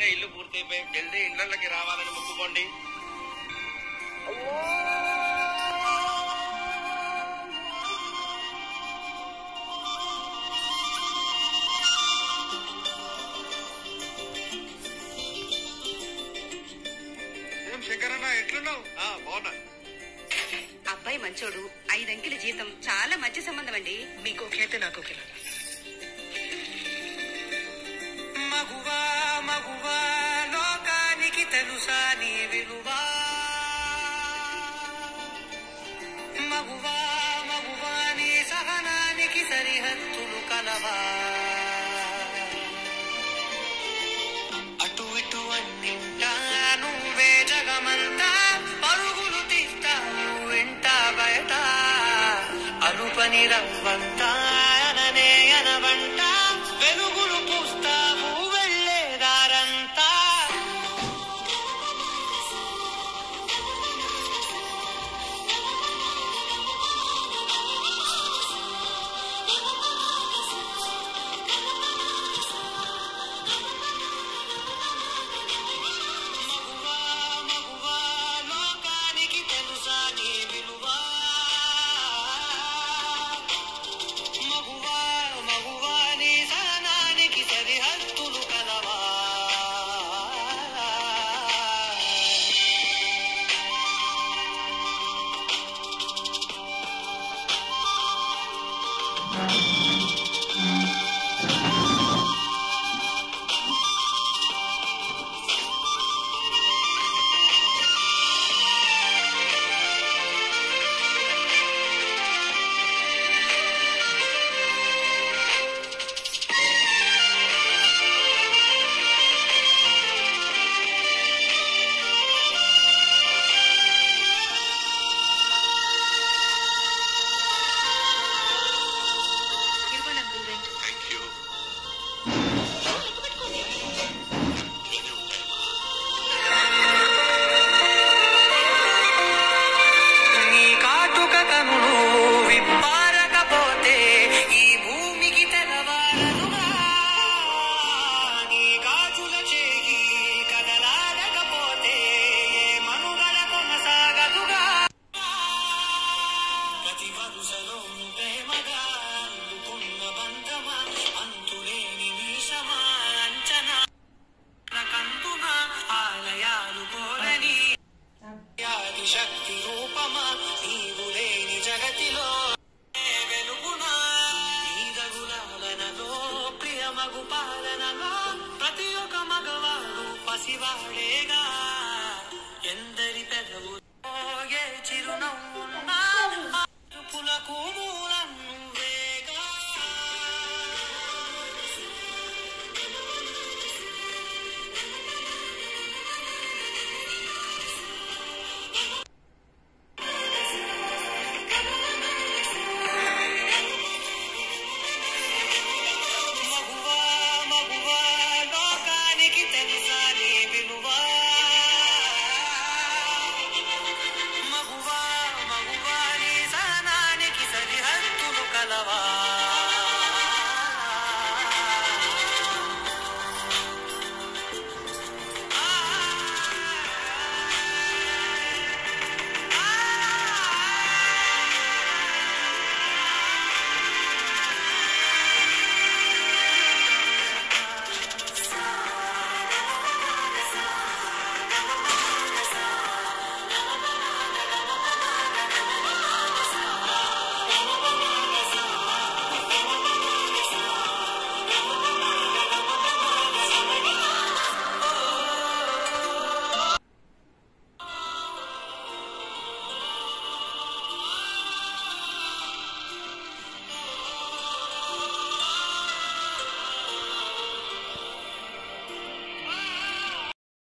ఇల్లు పూర్తయిపోయి జల్దీ ఇళ్లకి రావాలని మొక్కుకోండి ఏం శంకరన్న ఎట్లున్నావు ఆ, బాగున్నా అబ్బాయి మంచోడు ఐదంకిల జీతం చాలా మంచి సంబంధం అండి మీకు ఓకే అయితే నాకు ఓకే మగువా మగువా లోకానికి తెలుసా నీ విలువా మగువా మగువా నీ సహనానికి సరిహద్దులు కలవా అటు ఇటు అన్నింటా నువ్వే జగమంతా పరుగులు తీస్తావు ఇంట బయట అలుపని రవ్వంతా అననే అనవంట వెలుగులు పూస్తావు వెళ్ళేదారంతా మగువా మగువా లోకానికి తెలుసా నీ విలువా మగువా మగువా నీ సహనానికి సరిహద్దులు కలవా ఇవ్వండి అంకుల్ రెంట్ థ్యాంక్ యూ నీ కాటుక కనులు విప్పారకపోతే ఈ భూమికి తెలవారనుగా నీ గాజుల చేయి కదలాడకపోతే ఏ మనుగడ కొనసాగదుగా ప్రతి వరుసలో ప్రేమగా అల్లుకున్న బంధమా అంతులేని మీసమా అంచనా కందున ఆలయాలు కోరని ఆది శక్తి రూపమా నీవు లేని జగతిలో ఏ వెలుగునా నీదగులాలనలో ప్రియమగు పాలనలో ప్రతి ఒక్క మగవాడు పసివాడేగా